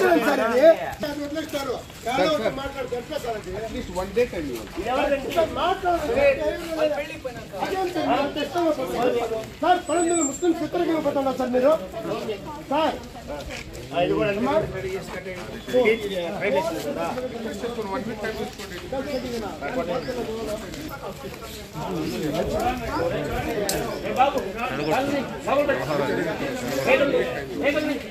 మాట్లాడండి సార్ ఇది. అది వదిలేస్తారు. ఎవరో ఒకరు మాట్లాడితే ఎట్లా సార్ అది? సార్ మాట్లాడండి. అదేం సార్ మీరు అంత ఇష్టంగా పోతున్నారు? సార్ పన్నెండు ముస్లిం చిత్రకి పోతున్నారు సార్ మీరు సార్ ఇది కూడా అమ్మా. రైట్ వేసింది కదా. ఏ బాబు, బాబు పెట్టు. టేబుల్ మీద, టేబుల్ మీద.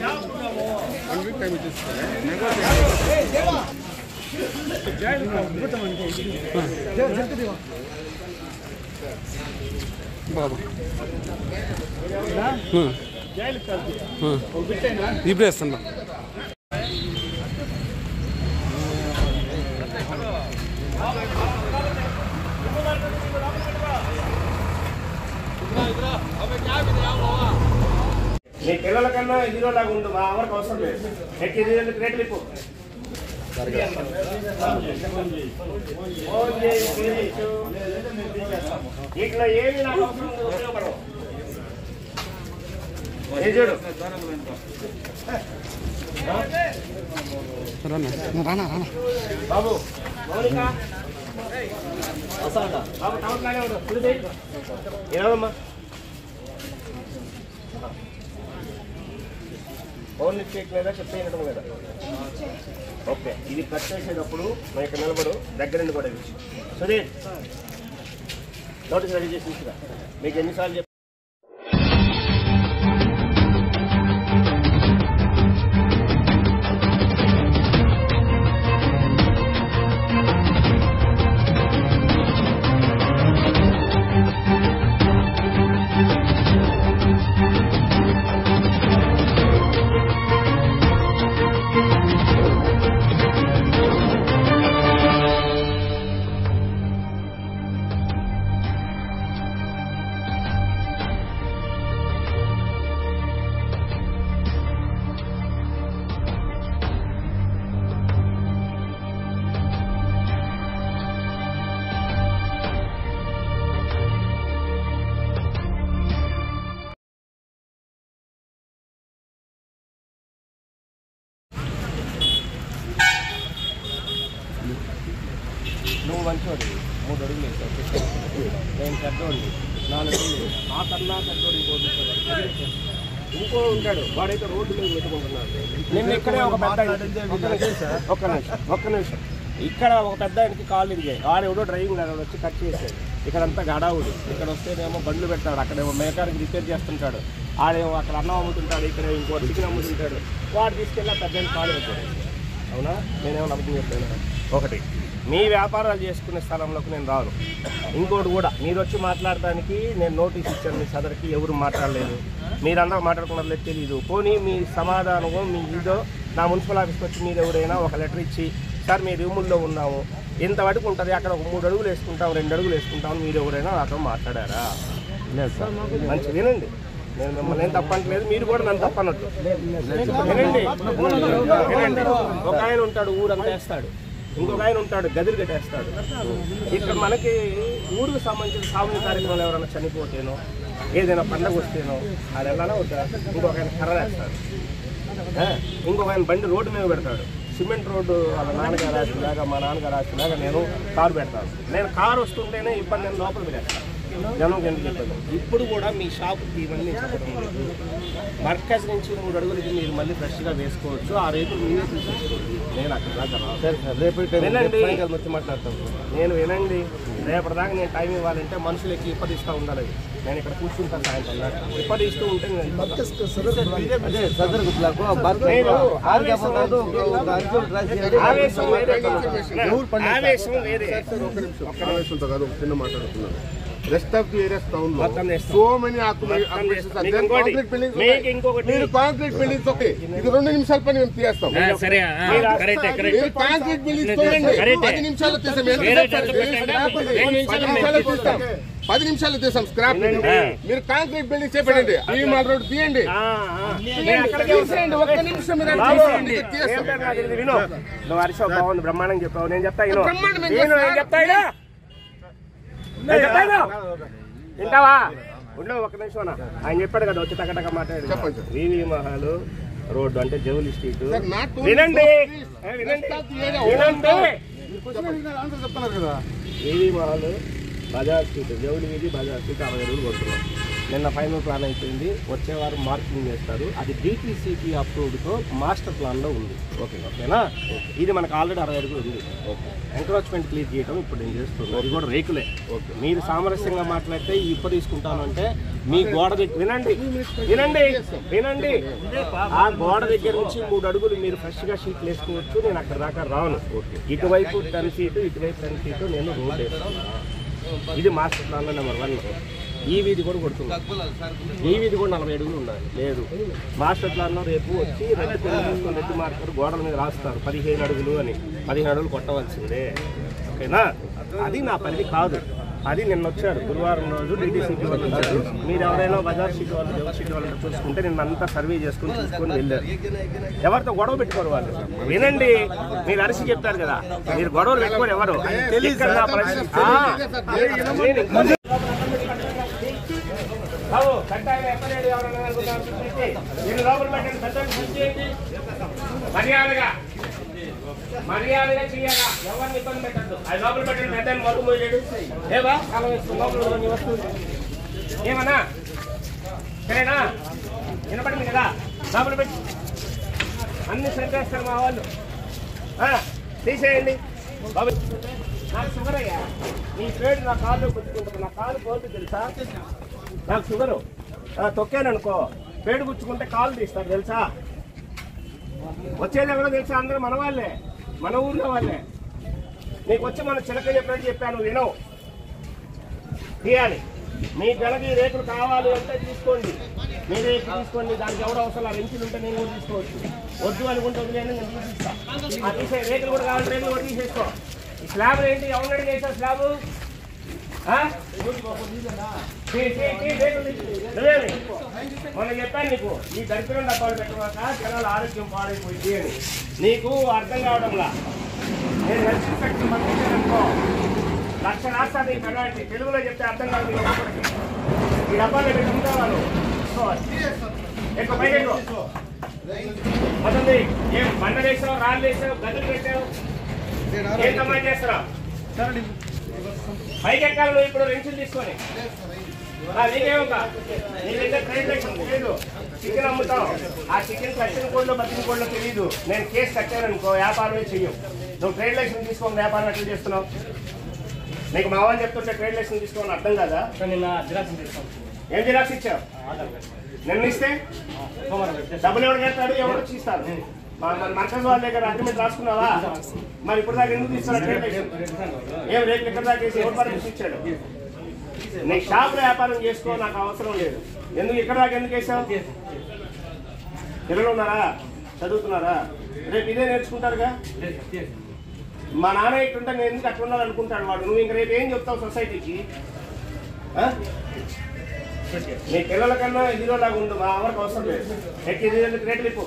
ఇప్పుడే వేస్తున్నా నీ పిల్లల కన్నా హీరో లాగా ఉండు మా ఎవరికి అవసరం లేదు ఎక్కి ఇది గ్రేట్ లిప్పు ఇట్లా ఏమి నాకు అవసరం లేదు, ఉపయోగపడవు ఏ చూడు రానా రానా రానా బాబు మౌనిక బాబు టౌన్ లాగే ఉండు చూడు ఏమమ్మా ఫోన్ లిఫ్ట్ చేయట్లేదా చెప్తే వినడం లేదా ఓకే ఇది కట్ చేసేటప్పుడు మా ఇక్కడ నిలబడు దగ్గర నుండి కూడా ఇచ్చు సుధీర్ నోటీస్ రెడీ చేసి ఇచ్చురా మీకు ఎన్నిసార్లు చెప్పి నువ్వు మంచివాడు మూడు అడుగులు వేసావు నేను పెద్దోడిని నాలుగు అడుగులు ఆ కన్నా పెద్దోడు ఇంకోటి ఉంటాడు. ఇంకో ఉంటాడు వాడైతే రోడ్డు మీద పెట్టుకుంటున్నాడు నిన్న ఇక్కడే ఒక పెద్ద ఒక్క నిమిషం, ఒక్క నిమిషం ఒక్క నిమిషం ఇక్కడ ఒక పెద్ద ఆయనకి కాలు ఇరిగాయి వాడు ఎవడో డ్రైవింగ్ వాడు వచ్చి కట్ చేశాడు ఇక్కడంతా గడావుడు ఇక్కడ వస్తేనేమో బండ్లు పెడతాడు అక్కడేమో మెకానిక్ రిపేర్ చేస్తుంటాడు ఆడేమో అక్కడ అన్నం అమ్ముతుంటాడు ఇక్కడ ఇంకో చికెన్ అమ్ముతుంటాడు వాడు తీసుకెళ్ళి ఆ పెద్ద ఆయన కాలు పెట్టాడు అవునా నేనేమో అబద్ధం చెప్పాను ఒకటి మీ వ్యాపారాలు చేసుకునే స్థలంలోకి నేను రాను ఇంకోటి కూడా మీరు వచ్చి మాట్లాడడానికి నేను నోటీస్ ఇచ్చాను మీ సదరికి ఎవరు మాట్లాడలేదు మీరందరూ మాట్లాడుకున్నది లేదు తెలియదు పోనీ మీ సమాధానమో మీ ఇదో నా మున్సిపల్ ఆఫీస్కి వచ్చి మీరు ఎవరైనా ఒక లెటర్ ఇచ్చి సార్ మీ రూముల్లో ఉన్నాము ఇంత వరకు ఉంటుంది అక్కడ ఒక మూడు అడుగులు వేసుకుంటాం రెండు అడుగులు వేసుకుంటాం మీరు ఎవరైనా నాతో మాట్లాడారా లేదు సార్ మంచి వినండి నేను మిమ్మల్ని ఏం తప్పట్లేదు మీరు కూడా నన్ను తప్పనట్టు వినండి వినండి ఒక ఆయన ఉంటాడు ఊరంతా వేస్తాడు ఇంకొక ఆయన ఉంటాడు గదిలు కట్టేస్తాడు ఇక్కడ మనకి ఊరికి సంబంధించిన సామూహిక కార్యక్రమాలు ఎవరైనా చనిపోతేనో ఏదైనా పండగ వస్తేనో అది వెళ్ళాలా వద్దా ఇంకొక ఆయన కర్ర వేస్తాడు ఆ, ఇంకొక ఆయన బండి రోడ్డు మీద పెడతాడు సిమెంట్ రోడ్డు వాళ్ళ నాన్నగారు రాసిలాగా మా నాన్నగారు రాసిలాగా నేను కారు పెడతాను నేను కారు వస్తుంటేనే ఇబ్బంది నేను లోపల పెట్టేస్తాను జనం ఎందుకు చెప్పాను ఇప్పుడు కూడా మీ షాప్కి ఇవన్నీ చెప్పడం లేదు మర్కజ్ నుంచి మూడు అడుగులకి మీరు మళ్ళీ ఫ్రెష్గా వేసుకోవచ్చు ఆ రేటు మీరే తీసేసుకోవచ్చు నేను అక్కడ దాకా రాను. సరే సార్ రేపు వినండి వచ్చి మాట్లాడతాం నేను వినండి రేపటిదాకా నేను టైం ఇవ్వాలంటే మనుషులకి ఇప్పటిస్తూ ఉండాలి నేను ఇక్కడ కూర్చుంటాను సాయంత్రం దాకా ఇప్పటి ఇస్తూ ఉంటే నేను వెళ్ళిపోతాను. అదే సదర్ గుట్లాకు నేను ఆవేశం ఆవేశం వేరే ఆవేశం వేరే ఆవేశంతో కాదు ఒక చిన్న మాట్లాడుతున్నాను rest of the areas town లో మొత్తం చేస్తాం. సో మెనీ మొత్తం చేస్తాం. మీకు ఇంకోటి, మీకు ఇంకొకటి. మీరు కాంక్రీట్ బిల్డింగ్స్ ఓకే ఇది రెండు నిమిషాల పని మేము తీస్తాం సరే మీరు కరెక్టే మీరు కాంక్రీట్ బిల్డింగ్స్ చూడండి పది నిమిషాలు తీసాం ఎంత వేరే సేపు చోట పడుతుంది? పెట్టండి. పది నిమిషాలు తీస్తాం పది నిమిషాలు తీసాం స్క్రాప్ మీరు కాంక్రీట్ బిల్డింగ్ చేపడండి భీమాల రోడ్ తీయండి ఆ, ఆ. నేను అక్కడికే వస్తాను. తీసేయండి ఒక్క నిమిషం మీరు అక్కడ బాబు, తీసేయండి. ఏం తీస్తాం. పేరు నాకు తెలియదు, విను నువ్వు హరిషో బాగుంది బ్రహ్మాండం చెప్పావు నేను చెప్తా విను బ్రహ్మాండం ఏం విను, నేను చేస్తా? చెప్తా విను. నేను చెప్తా విను. వింటావా ఉండు ఒక నిమిషం అన్న. ఆయన చెప్పాడు కదా వచ్చి టకటక మాట్లాడాడు చెప్పండి సార్. వివి మహాలు రోడ్డు అంటే జవులి స్ట్రీట్ Sir, not only వినండి for this. ఏ, వినండి Rest of the area, వినండి ఆన్సర్ చెప్తున్నారు కదా ఏవి మహాల్ బజార్ స్ట్రీట్ జవులి వీధి బజార్ స్ట్రీట్ అరవై రోజులు కొడుతున్నాం నిన్న ఫైనల్ ప్లాన్ అయిపోయింది వచ్చే వారం మార్కింగ్ చేస్తారు అది డిపిసిపి అప్రూవ్డ్తో మాస్టర్ ప్లాన్లో ఉంది ఓకే ఓకేనా ఇది మనకు ఆల్రెడీ అరవై అడుగులు ఉంది ఓకే ఎంక్రోచ్మెంట్ క్లియర్ చేయడం ఇప్పుడు నేను చేస్తున్నాను అది కూడా రేకులే ఓకే మీరు సామరస్యంగా మాట్లాడితే ఈ ఇప్పు తీసుకుంటాను అంటే మీ గోడ దగ్గర వినండి వినండి వినండి ఆ గోడ దగ్గర నుంచి మూడు అడుగులు మీరు ఫ్రెష్గా షీట్లు వేసుకోవచ్చు నేను అక్కడ దాకా రాను ఇటువైపు టెన్ ఫీట్ ఇటువైపు టెన్ ఫీట్ నేను రోడ్ వేస్తున్నా ఇది మాస్టర్ ప్లాన్ నెంబర్ వన్ ఈ వీధి కూడా కొడుతుంది ఈ వీధి కూడా నలభై అడుగులు ఉండాలి లేదు మాస్టర్ ప్లాన్లో రేపు వచ్చి రెడ్ పెన్ తీసుకొని రెడ్ మార్కర్ గోడల మీద రాస్తారు పదిహేను అడుగులు అని పదిహేను అడుగులు కొట్టవలసిందే ఓకేనా అది నా పరిధి కాదు అది నిన్న వచ్చారు గురువారం రోజు డీటీసీకి వాళ్ళు వచ్చారు మీరు ఎవరైనా బజార్ షీట్ వాళ్ళు జగన్ షీట్ వాళ్ళు చూసుకుంటే నిన్న అంతా సర్వే చేసుకుని చూసుకొని వెళ్ళారు ఎవరితో గొడవ పెట్టుకోరు వాళ్ళు వినండి మీరు అరిసి చెప్తారు కదా మీరు గొడవలు పెట్టుకోరు ఎవరు ఇక్కడ నా పరిస్థితి. ఆ, నేను ఇంకో- బాబు, కట్టాలి, ఎక్కడేది ఎవరన్నా అనుకుంటారు, చూపించి. నేను లోపల పెట్టండి, పెద్దలు చూపించేయండి. మర్యాదగా మర్యాదగా చెయ్యాలా ఎవరిని ఇబ్బంది పెట్టద్దు అది లోపల పెట్టండి పెద్ద మరుగు మోయలేడు ఏవా కాలం వేసుకో, లోపల ఉన్న వస్తువులు ఏమన్నా సరేనా వినపడింది కదా లోపల పెట్టి అన్ని సరిచేస్తారు మా వాళ్ళు ఆ, తీసేయండి బాబు నాకు షుగర్ అయ్యా నీ పేరు నా కాళ్ళు గుచ్చుకుంటుంది నా కాలు పోతుంది తెలుసా నాకు షుగరు ఆ, తొక్కాననుకో పేడు గుచ్చుకుంటే కాలు తీస్తారు తెలుసా వచ్చేది ఎవరో తెలుసా అందరూ మన వాళ్ళే మన ఊర్లో వాళ్ళే నీకు వచ్చి మన చిలక చెప్పినట్టు చెప్పాను వినవు తీయాలి మీ గలకి ఈ రేకులు కావాలి అంటే తీసుకోండి మీ రేకు తీసుకోండి దానికి ఎవరు అవసరం ఆ రెంచులు ఉంటే నేను కూడా తీసుకోవచ్చు వద్దు అనుకుంటే వదిలేయండి నేను తీసిస్తా ఆ తీసే రేకులు కూడా కావాలి రేకులు కూడా తీసేసుకో ఈ స్లాబ్ ఏంటి ఎవరు అడిగి చేశారు స్లాబ్ మొన్న చెప్పాను నీకు ఈ దరిద్రం డబ్బాలు పెట్టమాక జనాల ఆరోగ్యం పాడైపోయింది అని నీకు అర్థం కావడంలా నేను హెల్త్ ఇన్స్పెక్టర్ పంపించాననుకో లక్ష రాస్తాను ఈ పెనాల్టీ తెలుగులో చెప్తే అర్థం కాదు మీకు ఒక్కొక్కడికి. ఈ డబ్బాలు పెట్టి ఉంటాను ఎక్కువ పైకి ఎక్కువ మొదటి ఏం బండ వేసావు రాళ్ళు వేసావు గదులు పెట్టావు ఏం కమాండ్ చేస్తున్నావు పైకి ఎక్కాలి నువ్వు ఇప్పుడు రెంచులు తీసుకొని ఆ, నీకేమొక నీ దగ్గర ట్రైన్ లైసెన్స్ లేదు చికెన్ అమ్ముతావు ఆ చికెన్ కట్టిన కోడ్లో బతిన కోడ్లో తెలియదు నేను కేసు కట్టాననుకో వ్యాపారమే చెయ్యం నువ్వు ట్రేడ్ లైసెన్స్ తీసుకొని వ్యాపారం ఎట్లా చేస్తున్నావు నీకు మా వాళ్ళు చెప్తుంటే ట్రేడ్ లైసెన్స్ తీసుకోవాలని అర్థం కదా నిన్న జిరాక్స్ తీసుకోండి ఏం జిరాక్స్ ఇచ్చావు నిన్న ఇస్తే డబ్బులు ఎవరు కట్టాడు ఎవరు వచ్చి ఇస్తారు మా- మన మర్కజ్ వాళ్ళ దగ్గర అగ్రిమెంట్ రాసుకున్నావా మరి ఇప్పుడు దాకా ఎందుకు తీస్తున్నా ట్రేడ్ లైసెన్స్ ఏం రేట్లు ఎక్కడ దాకా వేసి ఎవరు పర్మిషన్ ఇచ్చాడు నీ షాప్ వ్యాపారం చేసుకో నాకు అవసరం లేదు ఎందుకు ఇక్కడ దాకా ఎందుకు వేసావు పిల్లలు ఉన్నారా చదువుతున్నారా రేపు ఇదే నేర్చుకుంటారుగా మా నాన్న ఇట్టుంటే నేను ఎందుకు అట్లా ఉండాలనుకుంటాడు వాడు నువ్వు ఇంక రేపు ఏం చెప్తావు సొసైటీకి ఆ? నీ పిల్లల కన్నా ఇదిలో లాగా ఉండు మా ఎవరికి అవసరం లేదు ఎక్కి ఇది ఎందుకు రేట్లు ఇప్పు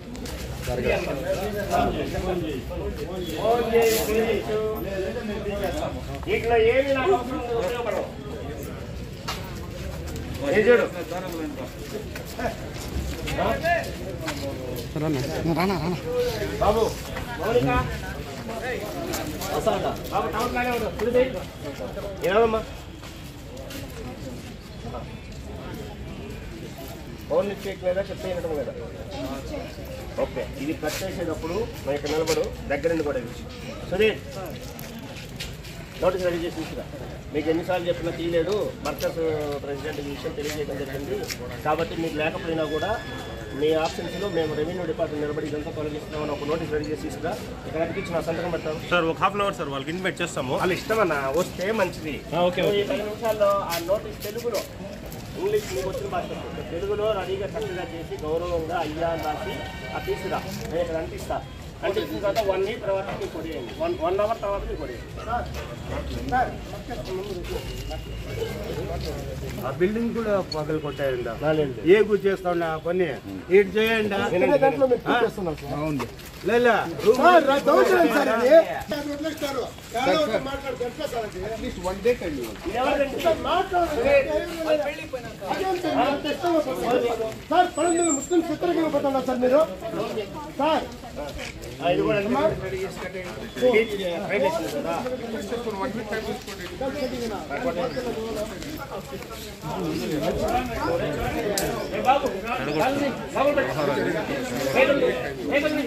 ఫోన్ చేయి, చేయొచ్చు. ఇట్లా ఏమి నాకు అవసరం లేదు, ఉపయోగపడవు ఏ చూడు రానా రానా బాబు మౌనిక బాబు టౌన్ లానే ఉండు చూడు ఏమమ్మా ఫోన్ ఇచ్చేకి లేదా చెప్తే వినడం లేదా ఓకే ఇది కట్ చేసేటప్పుడు మన ఇక్కడ నిలబడు దగ్గర నుండి కూడా ఇచ్చి సుధీర్ నోటీస్ రెడీ చేసి ఇచ్చిరా మీకు ఎన్నిసార్లు చెప్పినా తీయలేడు వర్కర్స్ ప్రెసిడెంట్ ఈ విషయం తెలియజేయడం జరిగింది కాబట్టి మీకు లేకపోయినా కూడా మీ ఆప్షన్స్లో మేము రెవెన్యూ డిపార్ట్మెంట్ నిలబడి ఇదంతా తొలగిస్తున్నామని ఒక నోటీస్ రెడీ చేసి ఇస్తున్నా ఇక్కడ అతికించి నా సంతకం పెడతాను సార్ ఒక హాఫ్ అన్ అవర్ సార్ వాళ్ళకి ఇన్వైట్ చేస్తాము వాళ్ళు ఇష్టమన్నా వస్తే మంచిది ఓకే, నువ్వు ఈ పది నిమిషాల్లో ఆ నోటీస్ తెలుగులో ఇంగ్లీష్ మీకు వచ్చిన భాష తెలుగులో రెడీగా చక్కగా చేసి గౌరవంగా అయ్యా అని రాసి ఆ తీసుకురా నేను ఇక్కడ అంటిస్తా కండిషన్ తర్వాత వన్ వీక్ తర్వాత మీకు కొడేయండి వన్ వన్ అవర్ తర్వాత మీకు కొడేయండి సార్ ఆ బిల్డింగ్ కూడా పగలు కొట్టాయండి ఏ గురి చేస్తా ఉన్నా పని ఇటు చేయండి ఇదే దాంట్లో మీరు చూపిస్తున్నాం సార్ లేదా సార్ రా- దౌర్జన్యం సార్ ఇది సార్ వదిలేస్తారు ఎవరో ఒకరు మాట్లాడితే ఎట్లా సార్ అది? ఇది ఎవరిదండి? సార్ మాట్లాడండి. అదేం సార్ మీరు అంత ఇష్టంగా పోతున్నారు? సార్ పన్నెండు ముస్లిం చిత్రకం పోతున్నారు సార్ మీరు సార్ ఆ, ఇది కూడా రెడీ చేసి కట్టేయండి. రైట్ వేసింది కదా? ఏ బాబు, కాళ్ళని లోపల పెట్టు. వేగండి, వేగండి.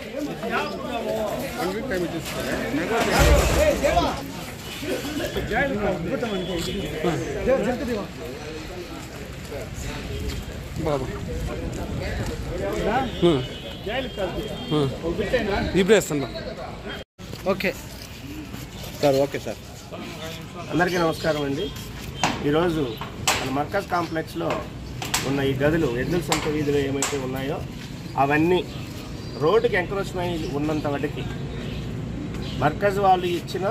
బాబు ఇబ్రేస్తాను ఓకే సార్ ఓకే సార్ అందరికీ నమస్కారం అండి ఈరోజు మన మర్కజ్ కాంప్లెక్స్లో ఉన్న ఈ గదులు ఎద్దుల సొంత వీధులు ఏమైతే ఉన్నాయో అవన్నీ రోడ్డుకి ఎంక్రోచ్మెంట్ ఉన్నంత వాటికి మర్కజ్ వాళ్ళు ఇచ్చిన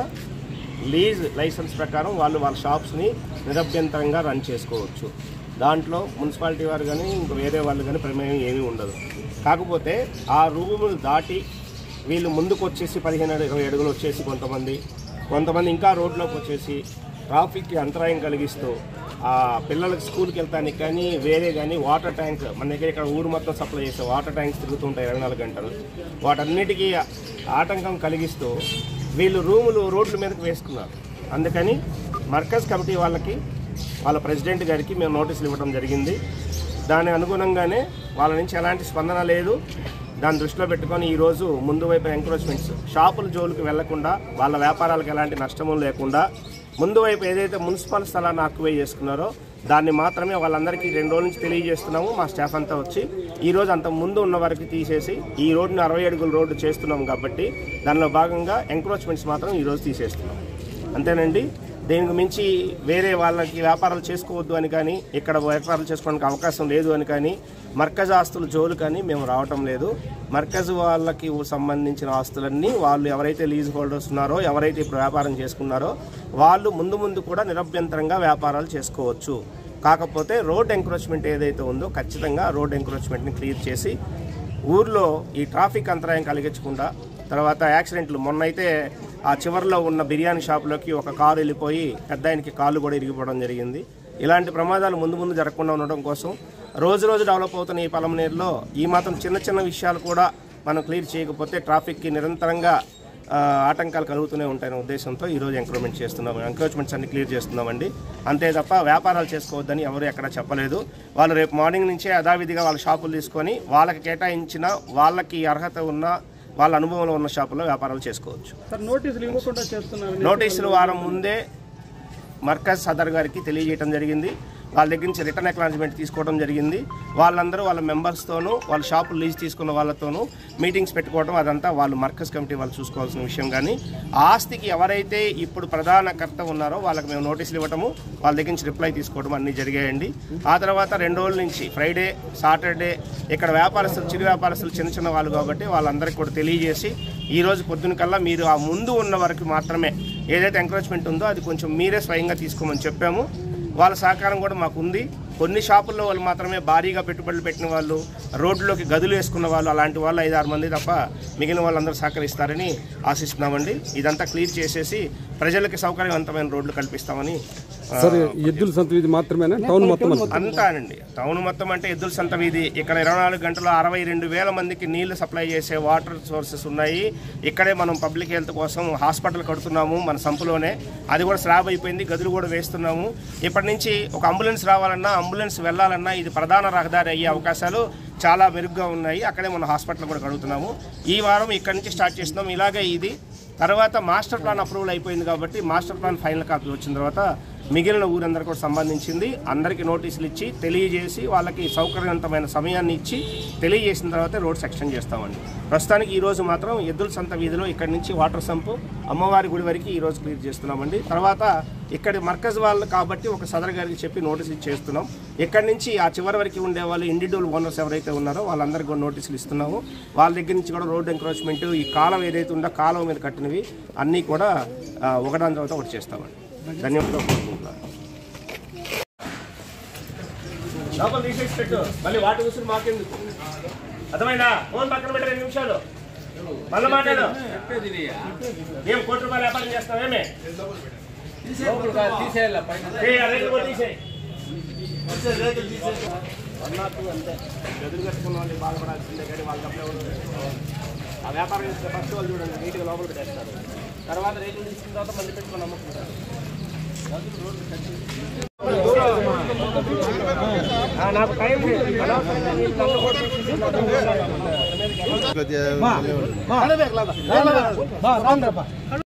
లీజ్ లైసెన్స్ ప్రకారం వాళ్ళు వాళ్ళ షాప్స్ని నిరభ్యంతరంగా రన్ చేసుకోవచ్చు దాంట్లో మున్సిపాలిటీ వారు కానీ ఇంక వేరే వాళ్ళు కానీ ప్రమేయం ఏమీ ఉండదు కాకపోతే ఆ రూములు దాటి వీళ్ళు ముందుకు వచ్చేసి పదిహేను అడుగు ఇరవై అడుగులు వచ్చేసి కొంతమంది కొంతమంది ఇంకా రోడ్లోకి వచ్చేసి ట్రాఫిక్కి అంతరాయం కలిగిస్తూ ఆ పిల్లలకి స్కూల్కి వెళ్తానికి కానీ వేరే కానీ వాటర్ ట్యాంక్ మన దగ్గర ఇక్కడ ఊరు మొత్తం సప్లై చేసే వాటర్ ట్యాంక్స్ తిరుగుతుంటాయి ఇరవై నాలుగు గంటలు వాటన్నిటికీ ఆటంకం కలిగిస్తూ వీళ్ళు రూములు రోడ్ల మీదకి వేసుకున్నారు అందుకని మర్కజ్ కమిటీ వాళ్ళకి వాళ్ళ ప్రెసిడెంట్ గారికి మేము నోటీసులు ఇవ్వడం జరిగింది దాని అనుగుణంగానే వాళ్ళ నుంచి ఎలాంటి స్పందన లేదు దాన్ని దృష్టిలో పెట్టుకొని ఈరోజు ముందు వైపు ఎంక్రోచ్మెంట్స్ షాపుల జోలికి వెళ్లకుండా వాళ్ళ వ్యాపారాలకు ఎలాంటి నష్టము లేకుండా ముందు వైపు ఏదైతే మున్సిపల్ స్థలాన్ని ఆక్యుపై చేసుకున్నారో దాన్ని మాత్రమే వాళ్ళందరికీ రెండు రోజుల నుంచి తెలియజేస్తున్నాము మా స్టాఫ్ అంతా వచ్చి ఈ రోజు అంత ముందు ఉన్న వారికి తీసేసి ఈ రోడ్డుని అరవై అడుగుల రోడ్డు చేస్తున్నాం కాబట్టి దానిలో భాగంగా ఎంక్రోచ్మెంట్స్ మాత్రం ఈ రోజు తీసేస్తున్నాం అంతేనండి దీనికి మించి వేరే వాళ్ళకి వ్యాపారాలు చేసుకోవద్దు అని కానీ ఇక్కడ వ్యాపారాలు చేసుకోవడానికి అవకాశం లేదు అని కానీ మర్కజ్ ఆస్తుల జోలు కానీ మేము రావటం లేదు మర్కజ్ వాళ్ళకి సంబంధించిన ఆస్తులన్నీ వాళ్ళు ఎవరైతే లీజ్ హోల్డర్స్ ఉన్నారో ఎవరైతే ఇప్పుడు వ్యాపారం చేసుకున్నారో వాళ్ళు ముందు ముందు కూడా నిరభ్యంతరంగా వ్యాపారాలు చేసుకోవచ్చు కాకపోతే రోడ్ ఎంక్రోచ్మెంట్ ఏదైతే ఉందో ఖచ్చితంగా రోడ్ ఎంక్రోచ్మెంట్ని క్లియర్ చేసి ఊర్లో ఈ ట్రాఫిక్ అంతరాయం కలిగించకుండా తర్వాత యాక్సిడెంట్లు మొన్నైతే ఆ చివరిలో ఉన్న బిర్యానీ షాప్లోకి ఒక కారు వెళ్ళిపోయి పెద్ద ఆయనకి కాళ్ళు కూడా ఇరిగిపోవడం జరిగింది ఇలాంటి ప్రమాదాలు ముందు ముందు జరగకుండా ఉండడం కోసం రోజు రోజు డెవలప్ అవుతున్న ఈ పలమనేరులో ఈ మాత్రం చిన్న చిన్న విషయాలు కూడా మనం క్లియర్ చేయకపోతే ట్రాఫిక్కి నిరంతరంగా ఆ, ఆటంకాలు కలుగుతూనే ఉంటాయనే ఉద్దేశంతో ఈరోజు ఎంక్రోచ్మెంట్ చేస్తున్నాం ఎంక్రోచ్మెంట్స్ అన్ని క్లియర్ చేస్తున్నామండి అంతే తప్ప వ్యాపారాలు చేసుకోవద్దని ఎవరు ఎక్కడ చెప్పలేదు వాళ్ళు రేపు మార్నింగ్ నుంచే యథావిధిగా వాళ్ళ షాపులు తీసుకొని వాళ్ళకి కేటాయించిన వాళ్ళకి అర్హత ఉన్న వాళ్ళ అనుభవంలో ఉన్న షాపుల్లో వ్యాపారాలు చేసుకోవచ్చు సార్ నోటీసులు ఇవ్వకుండా చేస్తున్నాను నోటీసులు వారం ముందే మర్కజ్ సదర్ గారికి తెలియజేయడం జరిగింది వాళ్ళ దగ్గర నుంచి రిటర్న్ అక్నాలజ్మెంట్ తీసుకోవడం జరిగింది వాళ్ళందరూ వాళ్ళ మెంబర్స్తోనూ వాళ్ళ షాపులు లీజ్ తీసుకున్న వాళ్ళతోనూ మీటింగ్స్ పెట్టుకోవడం అదంతా వాళ్ళు మర్కజ్ కమిటీ వాళ్ళు చూసుకోవాల్సిన విషయం కానీ ఆస్తికి ఎవరైతే ఇప్పుడు ప్రధాన కర్త ఉన్నారో వాళ్ళకి మేము నోటీసులు ఇవ్వటము వాళ్ళ దగ్గర నుంచి రిప్లై తీసుకోవడం అన్నీ జరిగాయండి ఆ తర్వాత రెండు రోజుల నుంచి ఫ్రైడే సాటర్డే ఇక్కడ వ్యాపారస్తులు చిరు వ్యాపారస్తులు చిన్న చిన్న వాళ్ళు కాబట్టి వాళ్ళందరికీ కూడా తెలియజేసి ఈ రోజు పొద్దున కల్లా మీరు ఆ ముందు ఉన్న వరకు మాత్రమే ఏదైతే ఎంకరేజ్మెంట్ ఉందో అది కొంచెం మీరే స్వయంగా తీసుకోమని చెప్పాము వాళ్ళ సహకారం కూడా మాకు ఉంది కొన్ని షాపుల్లో వాళ్ళు మాత్రమే భారీగా పెట్టుబడులు పెట్టిన వాళ్ళు రోడ్లోకి గదులు వేసుకున్న వాళ్ళు అలాంటి వాళ్ళు ఐదు ఆరు మంది తప్ప మిగిలిన వాళ్ళందరూ సహకరిస్తారని ఆశిస్తున్నామండి ఇదంతా క్లియర్ చేసేసి ప్రజలకి సౌకర్యవంతమైన రోడ్లు కల్పిస్తామని ఆ, సార్ ఎద్దుల సంత వీధి మాత్రమేనా టౌన్ మొత్తం అంతా? అంతానండి టౌన్ మొత్తం అంటే ఎద్దుల సంత వీధి ఇక్కడ ఇరవై నాలుగు గంటలు అరవై రెండు వేల మందికి నీళ్లు సప్లై చేసే వాటర్ సోర్సెస్ ఉన్నాయి ఇక్కడే మనం పబ్లిక్ హెల్త్ కోసం హాస్పిటల్ కడుతున్నాము మన సంపులోనే అది కూడా స్లాబ్ అయిపోయింది గదులు కూడా వేస్తున్నాము ఇప్పటి నుంచి ఒక అంబులెన్స్ రావాలన్నా అంబులెన్స్ వెళ్ళాలన్నా ఇది ప్రధాన రహదారి అయ్యే అవకాశాలు చాలా మెరుగ్గా ఉన్నాయి అక్కడే మనం హాస్పిటల్ కూడా కడుగుతున్నాము ఈ వారం ఇక్కడి నుంచి స్టార్ట్ చేస్తున్నాం ఇలాగే ఇది తర్వాత మాస్టర్ ప్లాన్ అప్రూవల్ అయిపోయింది కాబట్టి మాస్టర్ ప్లాన్ ఫైనల్ కాపీ వచ్చిన తర్వాత మిగిలిన ఊరందరూ కూడా సంబంధించింది అందరికీ నోటీసులు ఇచ్చి తెలియజేసి వాళ్ళకి సౌకర్యవంతమైన సమయాన్ని ఇచ్చి తెలియజేసిన తర్వాత రోడ్ సెక్షన్ చేస్తామండి ప్రస్తుతానికి ఈ రోజు మాత్రం ఎద్దుల సంత వీధిలో ఇక్కడి నుంచి వాటర్ సంపు అమ్మవారి గుడి వరకు ఈ రోజు క్లియర్ చేస్తున్నామండి తర్వాత ఇక్కడ మర్కజ్ వాళ్ళు కాబట్టి ఒక సదర్ గారికి చెప్పి నోటీస్ ఇచ్చేస్తున్నాం ఇక్కడి నుంచి ఆ చివరి వరకు ఉండే వాళ్ళు ఇండివిజువల్ ఓనర్స్ ఎవరైతే ఉన్నారో వాళ్ళందరికీ కూడా నోటీసులు ఇస్తున్నాము వాళ్ళ దగ్గర నుంచి కూడా రోడ్ ఎంక్రోచ్మెంట్ ఈ కాలం ఏదైతే ఉందో కాలం మీద కట్టినవి అన్నీ కూడా ఆ, ఒకదాని తర్వాత ఒకటి చేస్తామండి ధన్యవాదాలు కోరుకుంటున్నాను లోపల తీసేసి పెట్టు మళ్ళీ వాటి కూర్చుని మాకెందుకు అర్థమైందా ఫోన్ పక్కన పెట్టి రెండు నిమిషాలు మళ్ళీ మాట్లాడు మేము కోటి రూపాయలు వ్యాపారం చేస్తాం ఏమే ఏ, ఆ రేకులు కూడా తీసేయ్. అన్నట్టు అంతే ఎదురు కట్టుకున్న వాళ్ళు బాధపడాల్సిందే కానీ వాళ్ళకి అప్పుడే ఉండదు ఆ వ్యాపారం చేస్తే ఫస్ట్ వాళ్ళు చూడండి నీట్గా లోపల పెట్టేస్తారు తర్వాత రేకులు తీసుకున్న తర్వాత మళ్ళీ పెట్టుకొని అమ్ముకుంటారు ఆ, నాకు టైం లేదు అనవసరంగా నీళ్ళు నన్ను కూడా తీసుకుంటున్నారు. కొద్దిగా